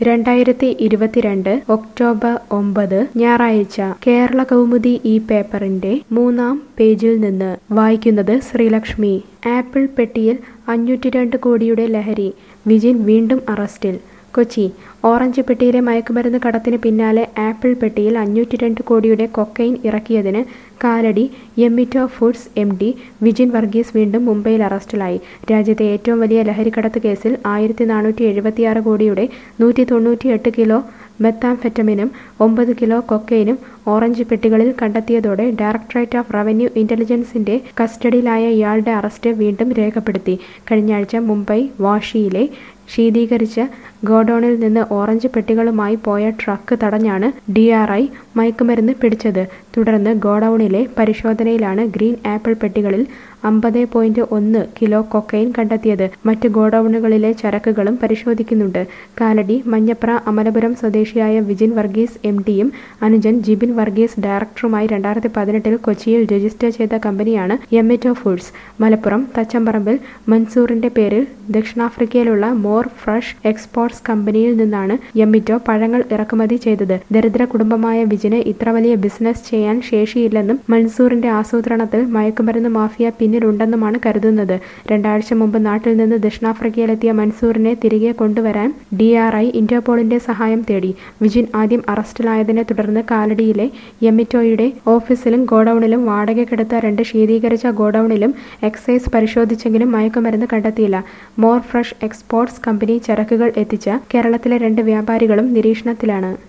രണ്ടായിരത്തി ഇരുപത്തിരണ്ട് ഒക്ടോബർ ഒമ്പത് ഞായറാഴ്ച കേരള കൗമുദി ഈ പേപ്പറിന്റെ മൂന്നാം പേജിൽ നിന്ന് വായിക്കുന്നത് ശ്രീലക്ഷ്മി ആപ്പിൾ പെട്ടിയിൽ അഞ്ഞൂറ്റി രണ്ട് കോടിയുടെ ലഹരി വിജിൻ വീണ്ടും അറസ്റ്റിൽ കൊച്ചി ഓറഞ്ച് പെട്ടിയിലെ മയക്കുമരുന്ന് കടത്തിന് പിന്നാലെ ആപ്പിൾ പെട്ടിയിൽ അഞ്ഞൂറ്റി രണ്ട് കോടിയുടെ കൊക്കൈൻ ഇറക്കിയതിന് Kalady Emito foods M D Vijin Varghese വീണ്ടും മുംബൈയിൽ അറസ്റ്റിലായി രാജ്യത്തെ ഏറ്റവും വലിയ ലഹരിക്കടത്ത് കേസിൽ ആയിരത്തി നാനൂറ്റി എഴുപത്തിയാറ് കോടിയുടെ നൂറ്റി തൊണ്ണൂറ്റി എട്ട് കിലോ മെത്താംഫെറ്റമിനും ഒമ്പത് കിലോ കൊക്കൈനും ഓറഞ്ച് പെട്ടികളിൽ കണ്ടെത്തിയതോടെ ഡയറക്ടറേറ്റ് ഓഫ് റവന്യൂ ഇന്റലിജൻസിന്റെ കസ്റ്റഡിയിലായ ഇയാളുടെ അറസ്റ്റ് വീണ്ടും രേഖപ്പെടുത്തി കഴിഞ്ഞയാഴ്ച മുംബൈ വാഷിയിലെ ശീതീകരിച്ച ഗോഡൌണിൽ നിന്ന് ഓറഞ്ച് പെട്ടികളുമായി പോയ ട്രക്ക് തടഞ്ഞാണ് ഡി ആർ ഐ മയക്കുമരുന്ന് പിടിച്ചത് തുടർന്ന് ഗോഡൌണിലെ പരിശോധനയിലാണ് ഗ്രീൻ ആപ്പിൾ പെട്ടികളിൽ അമ്പത് പോയിന്റ് ഒന്ന് കിലോ കൊക്കൈൻ കണ്ടെത്തിയത് മറ്റ് ഗോഡൌണുകളിലെ ചരക്കുകളും പരിശോധിക്കുന്നുണ്ട് കാലടി മഞ്ഞപ്ര അമലപുരം സ്വദേശിയായ വിജിൻ വർഗീസ് എം ഡിയും അനുജൻ ജിബിൻ വർഗീസ് ഡയറക്ടറുമായി രണ്ടായിരത്തി പതിനെട്ടിൽ കൊച്ചിയിൽ രജിസ്റ്റർ ചെയ്ത കമ്പനിയാണ് എമിറ്റോ ഫുഡ്സ് മലപ്പുറം തച്ചമ്പറമ്പിൽ മൻസൂറിന്റെ പേരിൽ ദക്ഷിണാഫ്രിക്കയിലുള്ള മോർ ഫ്രഷ് എക്സ്പോർട്സ് കമ്പനിയിൽ നിന്നാണ് എമിറ്റോ പഴങ്ങൾ ഇറക്കുമതി ചെയ്തത് ദരിദ്ര കുടുംബമായ വിജിന് ഇത്ര വലിയ ബിസിനസ് ചെയ്യാൻ ശേഷിയില്ലെന്നും മൻസൂറിന്റെ ആസൂത്രണത്തിൽ മയക്കുമരുന്ന് മാഫിയ പിന്നിലുണ്ടെന്നുമാണ് കരുതുന്നത് രണ്ടാഴ്ച മുമ്പ് നാട്ടിൽ നിന്ന് ദക്ഷിണാഫ്രിക്കയിലെത്തിയ മൻസൂറിനെ തിരികെ കൊണ്ടുവരാൻ ഡി ആർ ഐ ഇന്റർപോളിന്റെ സഹായം തേടി വിജിൻ ആദ്യം അറസ്റ്റിലായതിനെ തുടർന്ന് കാലടിയിലെ എമിറ്റോയുടെ ഓഫീസിലും ഗോഡൌണിലും വാടകയ്ക്കെടുത്ത രണ്ട് ശീതീകരിച്ച ഗോഡൌണിലും എക്സൈസ് പരിശോധിച്ചെങ്കിലും മയക്കുമരുന്ന് കണ്ടെത്തിയില്ല മോർ ഫ്രഷ് എക്സ്പോർട്സ് കമ്പനി ചരക്കുകൾ എത്തിച്ച കേരളത്തിലെ രണ്ട് വ്യാപാരികളും നിരീക്ഷണത്തിലാണ്